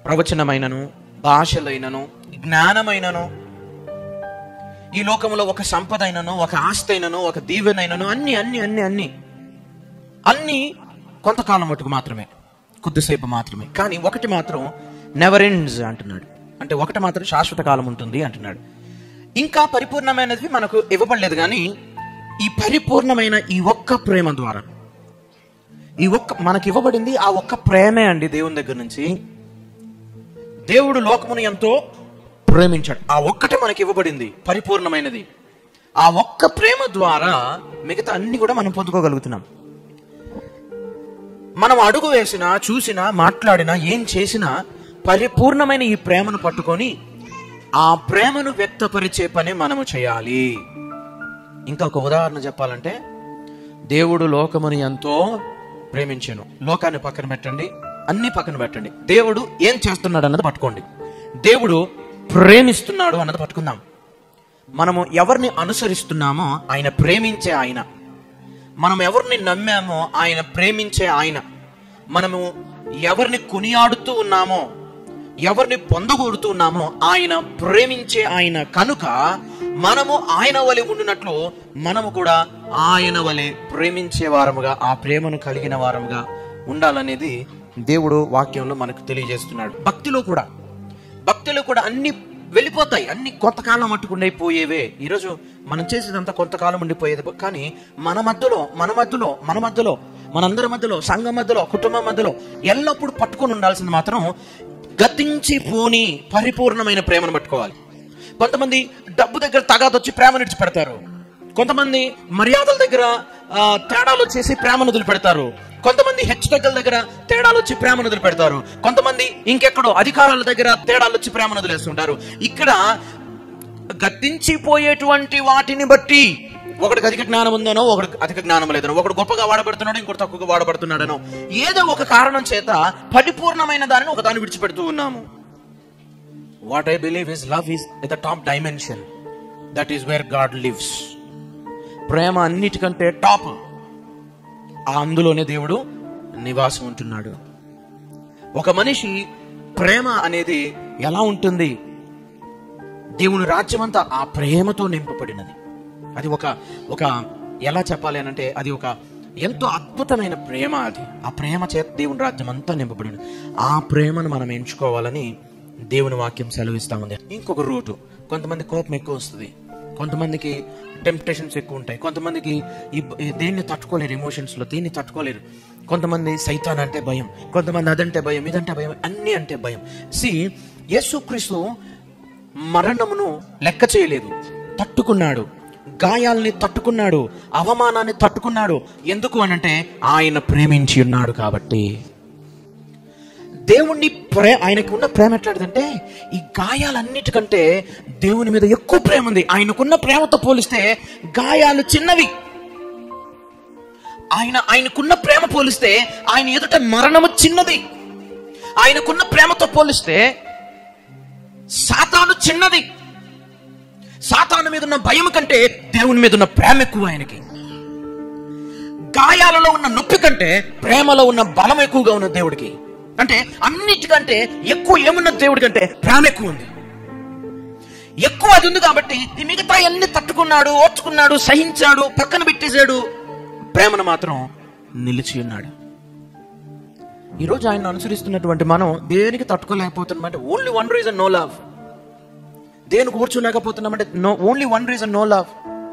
ప్రవచనమైనను భాషలైనను జ్ఞానమైనను ఈ లోకంలో ఒక సంపద అయినను ఒక ఆస్తి అయినను ఒక దీవెనైనను అన్ని అన్ని అన్ని అన్ని అన్ని కొంతకాలం మటుకు మాత్రమే కొద్దిసేపు మాత్రమే కానీ ఒకటి మాత్రం నెవర్ ఎండ్స్ అంటున్నాడు అంటే ఒకటి మాత్రం శాశ్వత కాలం ఉంటుంది అంటున్నాడు ఇంకా పరిపూర్ణమైనది మనకు ఇవ్వబడలేదు కానీ ఈ పరిపూర్ణమైన ఈ ఒక్క ప్రేమ ద్వారా ఈ ఒక్క మనకి ఇవ్వబడింది ఆ ఒక్క ప్రేమే అండి దేవుని దగ్గర నుంచి దేవుడు లోకమును ఎంతో ప్రేమించాడు ఆ ఒక్కటే మనకి ఇవ్వబడింది పరిపూర్ణమైనది ఆ ఒక్క ప్రేమ ద్వారా మిగతా అన్ని కూడా మనం పొందుకోగలుగుతున్నాం మనం అడుగు వేసినా చూసినా మాట్లాడినా ఏం చేసినా పరిపూర్ణమైన ఈ ప్రేమను పట్టుకొని ఆ ప్రేమను వ్యక్తపరిచే పని మనము చేయాలి ఇంకా ఒక ఉదాహరణ చెప్పాలంటే దేవుడు లోకముని ఎంతో ప్రేమించాను లోకాన్ని పక్కన పెట్టండి అన్ని పక్కన పెట్టండి దేవుడు ఏం చేస్తున్నాడు అన్నది పట్టుకోండి దేవుడు ప్రేమిస్తున్నాడు అన్నది పట్టుకుందాం మనము ఎవరిని అనుసరిస్తున్నామో ఆయన ప్రేమించే ఆయన మనం ఎవరిని నమ్మామో ఆయన ప్రేమించే ఆయన మనము ఎవరిని కొనియాడుతూ ఉన్నామో ఎవరిని పొందగోరుతూ ఉన్నామో ఆయన ప్రేమించే ఆయన కనుక మనము ఆయన వలె ఉండినట్లు మనము కూడా ఆయన వలె ప్రేమించే వారముగా ఆ ప్రేమను కలిగిన వారముగా ఉండాలనేది దేవుడు వాక్యంలో మనకు తెలియజేస్తున్నాడు భక్తిలో కూడా భక్తులు కూడా అన్ని వెళ్ళిపోతాయి అన్ని కొంతకాలం మట్టుకుండే పోయేవే ఈరోజు మనం చేసేదంతా కొంతకాలం ఉండిపోయేది కానీ మన మధ్యలో మన మధ్యలో మన మధ్యలో మనందరి మధ్యలో సంఘం మధ్యలో కుటుంబం మధ్యలో ఎల్లప్పుడూ పట్టుకొని ఉండాల్సింది మాత్రం గతించి పోని పరిపూర్ణమైన ప్రేమను పట్టుకోవాలి కొంతమంది డబ్బు దగ్గర తగాదొచ్చి ప్రేమను విడిచిపెడతారు కొంతమంది మర్యాదల దగ్గర ఆ, తేడాలు వచ్చేసి ప్రేమను వదిలిపెడతారు కొంతమంది హెచ్చుతగ్గుల దగ్గర తేడాలు వచ్చి ప్రేమను వదిలిపెడతారు కొంతమంది ఇంకెక్కడో అధికారాల దగ్గర తేడాలు వచ్చి ప్రేమను వదిలేస్తుంటారు ఇక్కడ గతించిపోయేటువంటి వాటిని బట్టి ఒకడికి అధిక జ్ఞానం ఉందనో ఒకడికి అధిక జ్ఞానం లేదనో ఒకడు గొప్పగా వాడబడుతున్నాడు ఇంకోటి తక్కువగా వాడబడుతున్నాడనో ఏదో ఒక కారణం చేత పరిపూర్ణమైన దానిని ఒక దాన్ని విడిచిపెడుతూ ఉన్నాము what I believe is love is the top dimension that is where God lives ప్రేమ అన్నిటికంటే టాప్ ఆ అందులోనే దేవుడు నివాసం ఉంటున్నాడు ఒక మనిషి ప్రేమ అనేది ఎలా ఉంటుంది దేవుని రాజ్యం అంతా ఆ ప్రేమతో నింపబడినది అది ఒక ఒక ఎలా చెప్పాలి అని అంటే అది ఒక ఎంతో అద్భుతమైన ప్రేమ అది ఆ ప్రేమ చేత దేవుని రాజ్యం అంతా నింపబడినది ఆ ప్రేమను మనం ఎంచుకోవాలని దేవుని వాక్యం సెలవిస్తా ఉంది ఇంకొక రూటు కొంతమంది కోపం ఎక్కువ వస్తుంది కొంతమందికి టెంప్టేషన్స్ ఎక్కువ ఉంటాయి కొంతమందికి ఈ ఈ దేన్ని తట్టుకోలేరు ఎమోషన్స్ లో దేన్ని తట్టుకోలేరు కొంతమంది సైతాన్ అంటే భయం కొంతమంది అదంటే భయం ఇదంటే భయం అన్ని అంటే భయం సి యేసుక్రీస్తు మరణమును లెక్క చేయలేదు తట్టుకున్నాడు గాయాల్ని తట్టుకున్నాడు అవమానాన్ని తట్టుకున్నాడు ఎందుకు అనంటే ఆయన ప్రేమించి ఉన్నాడు కాబట్టి దేవుణ్ణి ప్రే ఆయనకు ఉన్న ప్రేమ ఎట్లాంటిదంటే ఈ గాయాలన్నిటికంటే దేవుని మీద ఎక్కువ ప్రేమ ఉంది ఆయనకున్న ప్రేమతో పోలిస్తే గాయాలు చిన్నవి ఆయన ఆయనకున్న ప్రేమ పోలిస్తే ఆయన ఎదుట మరణము చిన్నది ఆయనకున్న ప్రేమతో పోలిస్తే సాతాను చిన్నది సాతాను మీద ఉన్న భయం కంటే దేవుని మీద ఉన్న ప్రేమ ఎక్కువ ఆయనకి గాయాలలో ఉన్న నొప్పి కంటే ప్రేమలో ఉన్న బలం ఎక్కువగా ఉన్న దేవుడికి అంటే అన్నిటికంటే ఎక్కువ ఏమున్న దేవుడి కంటే ప్రేమ ఎక్కువ ఉంది ఎక్కువ అది ఉంది కాబట్టి ఈ మిగతా అన్ని తట్టుకున్నాడు ఓర్చుకున్నాడు సహించాడు పక్కన పెట్టేశాడు ప్రేమను మాత్రం నిలిచి ఉన్నాడు ఈరోజు ఆయన అనుసరిస్తున్నటువంటి మనం దేనికి తట్టుకోలేకపోతున్నాం అంటే only one reason no love దేనికి కూర్చోలేకపోతున్నామంటే no only one reason no love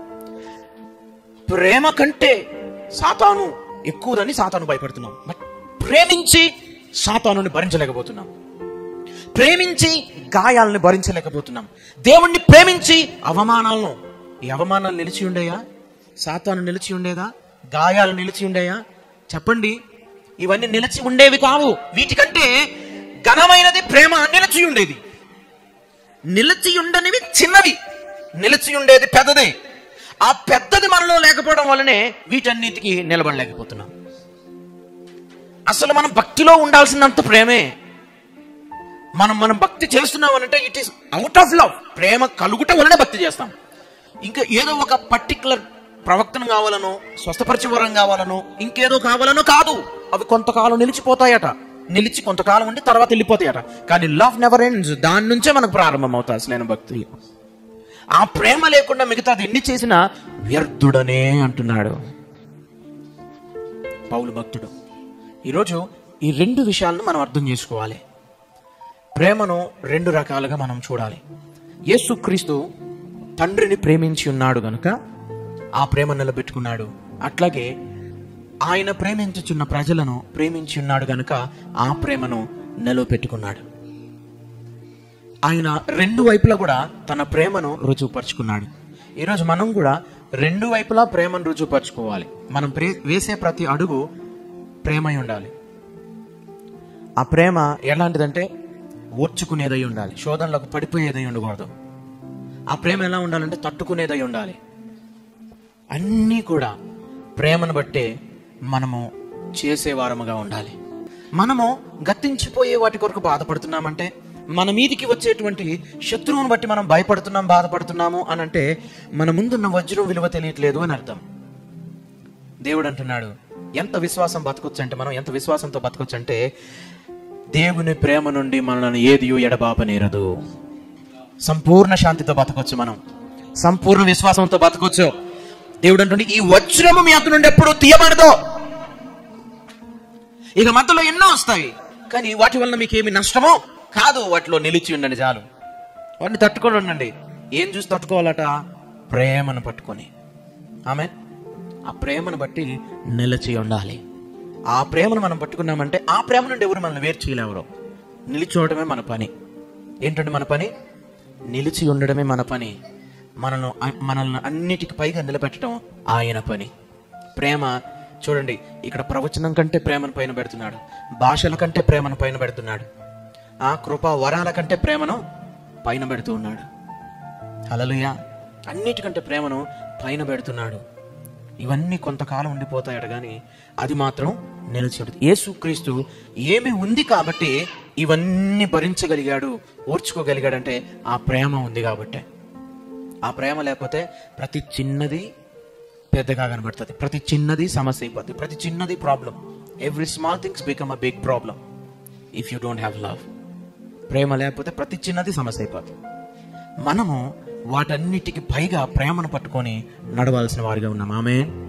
ప్రేమ కంటే సాతాను ఎక్కువదని సాతాను భయపడుతున్నాం బట్ ప్రేమించి సాతానుని భరించలేకపోతున్నాం ప్రేమించి గాయాలను భరించలేకపోతున్నాం దేవుణ్ణి ప్రేమించి అవమానాలను ఈ అవమానాలు నిలిచి ఉండేయా సాతాను నిలిచి ఉండేదా గాయాలు నిలిచి ఉండేయా చెప్పండి ఇవన్నీ నిలిచి ఉండేవి కావు వీటికంటే ఘనమైనది ప్రేమ నిలిచి ఉండేది నిలిచి ఉండనివి చిన్నవి నిలిచి ఉండేది పెద్దది ఆ పెద్దది మనలో లేకపోవడం వల్లనే వీటన్నిటికీ నిలబడలేకపోతున్నాం అసలు మనం భక్తిలో ఉండాల్సినంత ప్రేమే మనం మనం భక్తి చేస్తున్నాం అంటే it is out of love ప్రేమ కలుగుట వలనే భక్తి చేస్తాం ఇంకా ఏదో ఒక పర్టికులర్ ప్రవక్తన కావాలనో స్వస్థపరిచే వరం కావాలనో ఇంకేదో కావాలనో కాదు అవి కొంతకాలం నిలిచిపోతాయట నిలిచి కొంతకాలం ఉండి తర్వాత వెళ్ళిపోతాయట కానీ లవ్ నెవర్ ఎండ్స్ దాని నుంచే మనకు ప్రారంభం అవుతుంది అసలైన భక్తి ఆ ప్రేమ లేకుండా మిగతాది ఎన్ని చేసినా వ్యర్థుడనే అంటున్నాడు పౌలు భక్తుడు ఈరోజు ఈ రెండు విషయాలను మనం అర్థం చేసుకోవాలి ప్రేమను రెండు రకాలుగా మనం చూడాలి యేసుక్రీస్తు తండ్రిని ప్రేమించి ఉన్నాడు గనుక ఆ ప్రేమ నిలబెట్టుకున్నాడు అట్లాగే ఆయన ప్రేమించుచున్న ప్రజలను ప్రేమించి ఉన్నాడు గనుక ఆ ప్రేమను నిలవపెట్టుకున్నాడు ఆయన రెండు వైపులా కూడా తన ప్రేమను రుజువుపరుచుకున్నాడు ఈరోజు మనం కూడా రెండు వైపులా ప్రేమను రుజువుపరుచుకోవాలి మనం ప్రే వేసే ప్రతి అడుగు ప్రేమై ఉండాలి ఆ ప్రేమ ఎలాంటిదంటే ఓర్చుకునేదై ఉండాలి శోధనలకు పడిపోయేదై ఉండకూడదు ఆ ప్రేమ ఎలా ఉండాలంటే తట్టుకునేదై ఉండాలి అన్నీ కూడా ప్రేమను బట్టే మనము చేసేవారముగా ఉండాలి మనము గతించిపోయే వాటి కొరకు బాధపడుతున్నామంటే మన మీదికి వచ్చేటువంటి శత్రువుని బట్టి మనం భయపడుతున్నాం బాధపడుతున్నాము అని అంటే మన ముందున్న వజ్రం విలువ తెలియట్లేదు అని అర్థం దేవుడు అంటున్నాడు ఎంత విశ్వాసం బతకొచ్చు అంటే మనం ఎంత విశ్వాసంతో బతకొచ్చు అంటే దేవుని ప్రేమ నుండి మనల్ని ఏది ఎడబాపనేరదు సంపూర్ణ శాంతితో బతకొచ్చు మనం సంపూర్ణ విశ్వాసంతో బతకొచ్చు దేవుడు అంటుండే ఈ వజ్రము మీ అంత నుండి ఎప్పుడు తీయబడదు ఇక మధ్యలో ఎన్నో వస్తాయి కానీ వాటి వల్ల మీకు ఏమి నష్టమో కాదు వాటిలో నిలిచి ఉండండి చాలు వాటిని తట్టుకొని ఉండండి ఏం చూసి తట్టుకోవాలట ప్రేమను పట్టుకొని ఆమె ఆ ప్రేమను బట్టి నిలిచి ఉండాలి ఆ ప్రేమను మనం పట్టుకున్నామంటే ఆ ప్రేమ నుండి ఎవరు మనల్ని వేరు చేయలేవరు నిలిచోవడమే మన పని ఏంటంటే మన పని నిలిచి ఉండడమే మన పని మనను మనల్ని అన్నిటికి పైగా నిలబెట్టడం ఆయన పని ప్రేమ చూడండి ఇక్కడ ప్రవచనం కంటే ప్రేమను పైన పెడుతున్నాడు భాషల కంటే ప్రేమను పైన పెడుతున్నాడు ఆ కృపా వరాల కంటే ప్రేమను పైన పెడుతూ ఉన్నాడు హలలుయ అన్నిటికంటే ప్రేమను పైన పెడుతున్నాడు ఇవన్నీ కొంతకాలం ఉండిపోతాయట కానీ అది మాత్రం నిలిచి ఉంటుంది యేసుక్రీస్తు ఏమి ఉంది కాబట్టి ఇవన్నీ భరించగలిగాడు ఓర్చుకోగలిగాడంటే ఆ ప్రేమ ఉంది కాబట్టే ఆ ప్రేమ లేకపోతే ప్రతి చిన్నది పెద్దగా కనబడుతుంది ప్రతి చిన్నది సమస్య అయిపోతుంది ప్రతి చిన్నది problem every small things become a big problem if you don't have love ప్రేమ లేకపోతే ప్రతి చిన్నది సమస్య అయిపోతుంది మనము వాటన్నిటికి పైగా ప్రేమను పట్టుకొని నడవాల్సిన వారిగా ఉన్నాం ఆమె